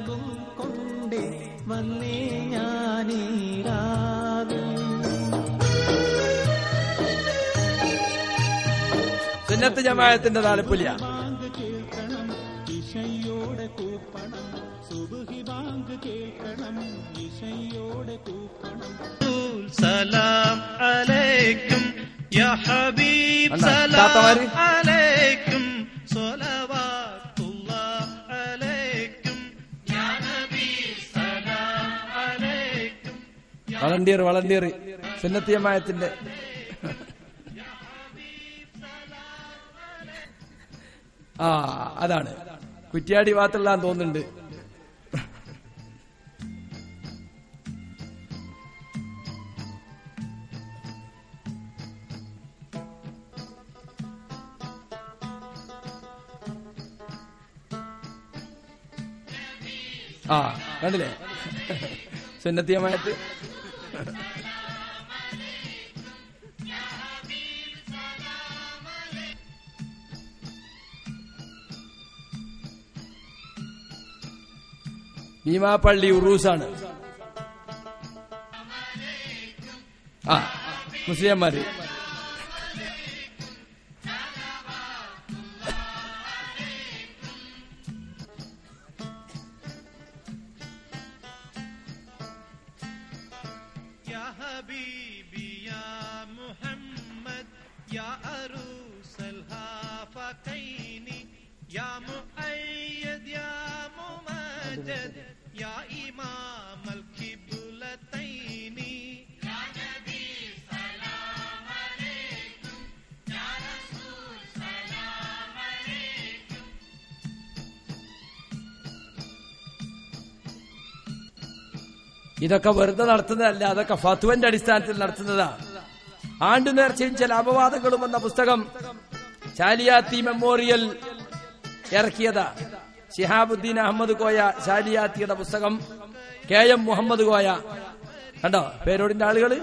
നോമ്പും കൊണ്ടേ വന്നേ ഞാനീരാവിൽ സുന്നത്ത് ജമായത്തിന്റെ താലപ്പൊലിയ ബാങ്ക് കേൾക്കണം ഇഷയോടെ കൂപ്പണം സുബുഹി ബാങ്ക് കേൾക്കണം ഇഷയോടെ കൂപ്പണം سلام عليكم يا حبيب أنا سلام تعتبري؟ عليكم صلوات الله عليكم يا نبي سلام عليكم വളണ്ടിയർ വളണ്ടിയർ സുന്നത്ത് ജമായത്തിന്റെ ആ അതാണ് കുറ്റ്യാടി ഭാഗത്തുള്ളാന്ന് തോന്നുന്നുണ്ട് ആ കണ്ടില്ലേ സുന്നത്തിയമായിട്ട് ഭീമാപ്പള്ളി ഉറൂസാണ് ആ മുസ്ലിംമാര് يا حبيبي يا محمد يا عروس الهافقين يا مؤيد يا ممجد يا إمام القبلتين يا نبي سلام عليكم يا رسول سلام عليكم ഇതൊക്കെ വെറുതെ നടത്തുന്നതല്ല അതൊക്കെ ഫത്വന്റെ അടിസ്ഥാനത്തിൽ നടത്തുന്നതാ ആണ്ടു നേർച്ചയും ചില അപവാദങ്ങളും എന്ന പുസ്തകം ശാലിയാത്തി മെമ്മോറിയൽ ഇറക്കിയതാ ഷിഹാബുദ്ദീൻ അഹമ്മദ് കോയ ശാലിയാത്തിയുടെ പുസ്തകം കെ എം മുഹമ്മദ് കോയ കണ്ടോ പേരോടിന്റെ ആളുകള്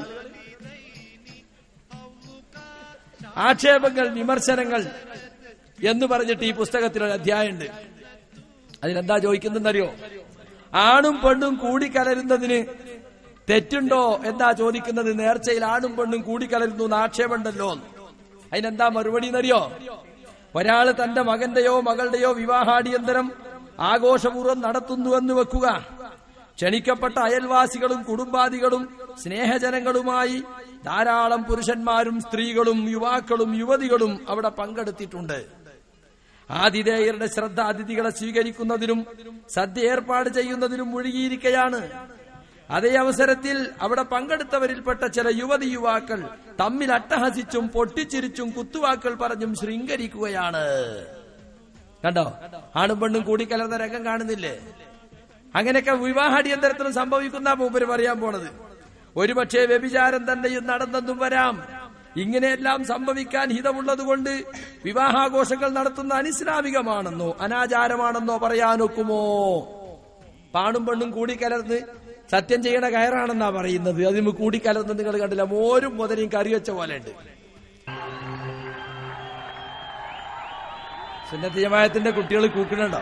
ആക്ഷേപങ്ങൾ വിമർശനങ്ങൾ എന്ന് പറഞ്ഞിട്ട് ഈ പുസ്തകത്തിൽ ഒരു അധ്യായമുണ്ട് അതിലെന്താ ചോദിക്കുന്നറിയോ ആണും പെണ്ണും കൂടിക്കലരുന്നതിന് തെറ്റുണ്ടോ എന്താ ചോദിക്കുന്നത് നേർച്ചയിൽ ആണും പെണ്ണും കൂടിക്കലരുന്നു എന്ന് ആക്ഷേപമുണ്ടല്ലോ അതിനെന്താ മറുപടി എന്നറിയോ ഒരാള് തന്റെ മകന്റെയോ മകളുടെയോ വിവാഹാടിയന്തരം ആഘോഷപൂർവ്വം നടത്തുന്നുവെന്ന് വെക്കുക ക്ഷണിക്കപ്പെട്ട അയൽവാസികളും കുടുംബാദികളും സ്നേഹജനങ്ങളുമായി ധാരാളം പുരുഷന്മാരും സ്ത്രീകളും യുവാക്കളും യുവതികളും അവിടെ പങ്കെടുത്തിട്ടുണ്ട് ആതിഥേയരുടെ ശ്രദ്ധ അതിഥികളെ സ്വീകരിക്കുന്നതിനും സദ്യ ഏർപ്പാട് ചെയ്യുന്നതിനും മുഴുകിയിരിക്കയാണ് അതേ അവസരത്തിൽ അവിടെ പങ്കെടുത്തവരിൽപ്പെട്ട ചില യുവതി യുവാക്കൾ തമ്മിൽ അട്ടഹസിച്ചും പൊട്ടിച്ചിരിച്ചും കുത്തുവാക്കൾ പറഞ്ഞും ശൃംഗരിക്കുകയാണ് കണ്ടോ ആണും പെണ്ണും കൂടിക്കലർന്ന രംഗം കാണുന്നില്ലേ അങ്ങനെയൊക്കെ വിവാഹാടിയന്തരത്തിനും സംഭവിക്കുന്ന മൂപ്പര് പറയാൻ പോണത് ഒരുപക്ഷെ വ്യഭിചാരം തന്നെയും നടന്നെന്നും വരാം ഇങ്ങനെയെല്ലാം സംഭവിക്കാൻ ഹിതമുള്ളതുകൊണ്ട് വിവാഹാഘോഷങ്ങൾ നടത്തുന്ന അനിസ്ലാമികമാണെന്നോ അനാചാരമാണെന്നോ പറയാനൊക്കുമോ പാണും പെണ്ണും കൂടിക്കലർന്ന് സത്യം ചെയ്യണ കയറാണെന്നാ പറയുന്നത് അതിന് കൂടിക്കലർന്ന് നിങ്ങൾ കണ്ടില്ല മോരും മുതലയും കറി വെച്ച പോലെ ഉണ്ട് സുന്നത്ത് ജമായത്തിന്റെ കുട്ടികൾ കൂക്കണുണ്ടോ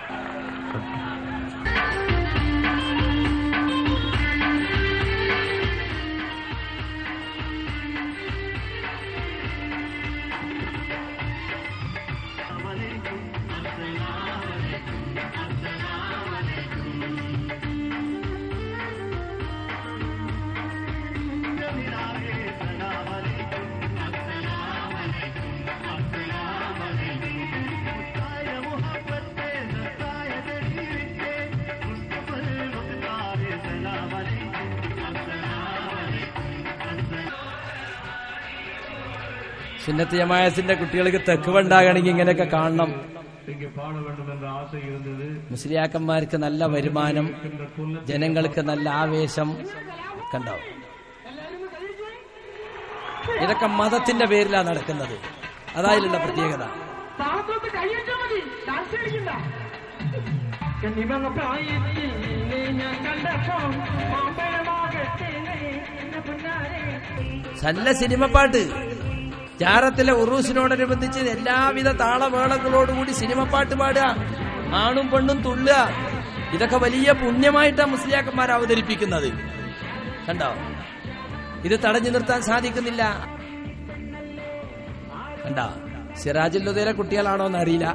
സുന്നത്ത് ജമായത്തിന്റെ കുട്ടികൾക്ക് തെക്കുവുണ്ടാകണമെങ്കിൽ ഇങ്ങനെയൊക്കെ കാണണം இங்கே பாட வேண்டும் என்ற ஆசை இருந்தது മുസ്ലിയാക്കന്മാർക്ക് നല്ല വരുമാനം ജനങ്ങൾക്ക് നല്ല ആവേശം കണ്ടോ ഇതൊക്കെ മതത്തിന്റെ പേരിലാണ് നടക്കുന്നത് അതായാലുള്ള പ്രത്യേകത താഴത്തോട്ട് കൈയ്യറ്റാ മതി ഡാൻസ് കളിക്കണ്ട കന്നിമങ്ങ പ്രായത്തിൽ നിന്നെ ഞാൻ കണ്ടപ്പോൾ മാമ്പഴമാകട്ടെ എന്റെ പൊന്നാരെ നല്ല സിനിമ പാട്ട് ജാറത്തിലെ ഉറൂസിനോടനുബന്ധിച്ച് എല്ലാവിധ താളമേളങ്ങളോടുകൂടി സിനിമ പാട്ട് പാടുക ആണും പെണ്ണും തുള്ളുക ഇതൊക്കെ വലിയ പുണ്യമായിട്ടാണ് മുസ്ലിയാക്കന്മാർ അവതരിപ്പിക്കുന്നത് കണ്ടോ ഇത് തടഞ്ഞു നിർത്താൻ സാധിക്കുന്നില്ല കണ്ടോ സിറാജുല്ലുദയിലെ കുട്ടികളാണോ എന്നറിയില്ല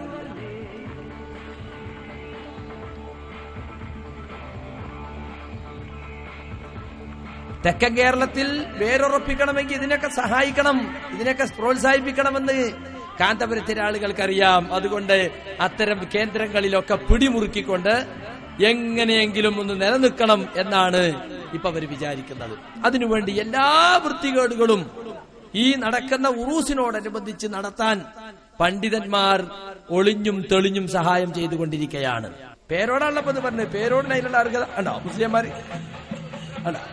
തെക്കൻ കേരളത്തിൽ വേരുറപ്പിക്കണമെങ്കിൽ ഇതിനൊക്കെ സഹായിക്കണം ഇതിനൊക്കെ പ്രോത്സാഹിപ്പിക്കണമെന്ന് കാന്തപുരത്തിലെ ആളുകൾക്കറിയാം അതുകൊണ്ട് അത്തരം കേന്ദ്രങ്ങളിലൊക്കെ പിടിമുറുക്കിക്കൊണ്ട് എങ്ങനെയെങ്കിലും ഒന്ന് നിലനിൽക്കണം എന്നാണ് ഇപ്പൊ അവർ വിചാരിക്കുന്നത് അതിനുവേണ്ടി എല്ലാ വൃത്തികേടുകളും ഈ നടക്കുന്ന ഉറൂസിനോടനുബന്ധിച്ച് നടത്താൻ പണ്ഡിതന്മാർ ഒളിഞ്ഞും തെളിഞ്ഞും സഹായം ചെയ്തുകൊണ്ടിരിക്കുകയാണ് പേരോടാണല്ലോ ഇത് പറഞ്ഞത് പേരോടിന് അതിലുള്ള അർഹത ഉണ്ടോ മുസ്ലിംമാർ ഉണ്ടോ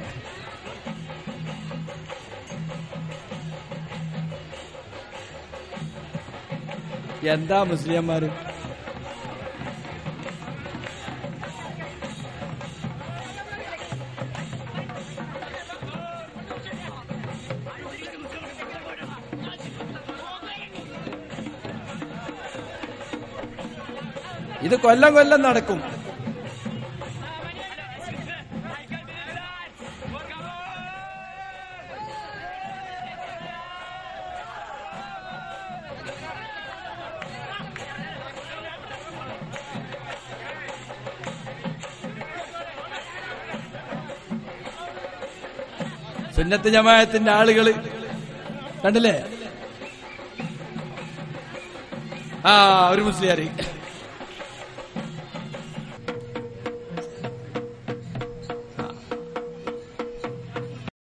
എന്താ മുസ്ലിംമാര് ഇത് കൊല്ലം കൊല്ലം നടക്കും സുന്നത്ത് ജമായത്തിന്റെ ആളുകള് കണ്ടില്ലേ ആ ഒരു മുസ്ലിയാരി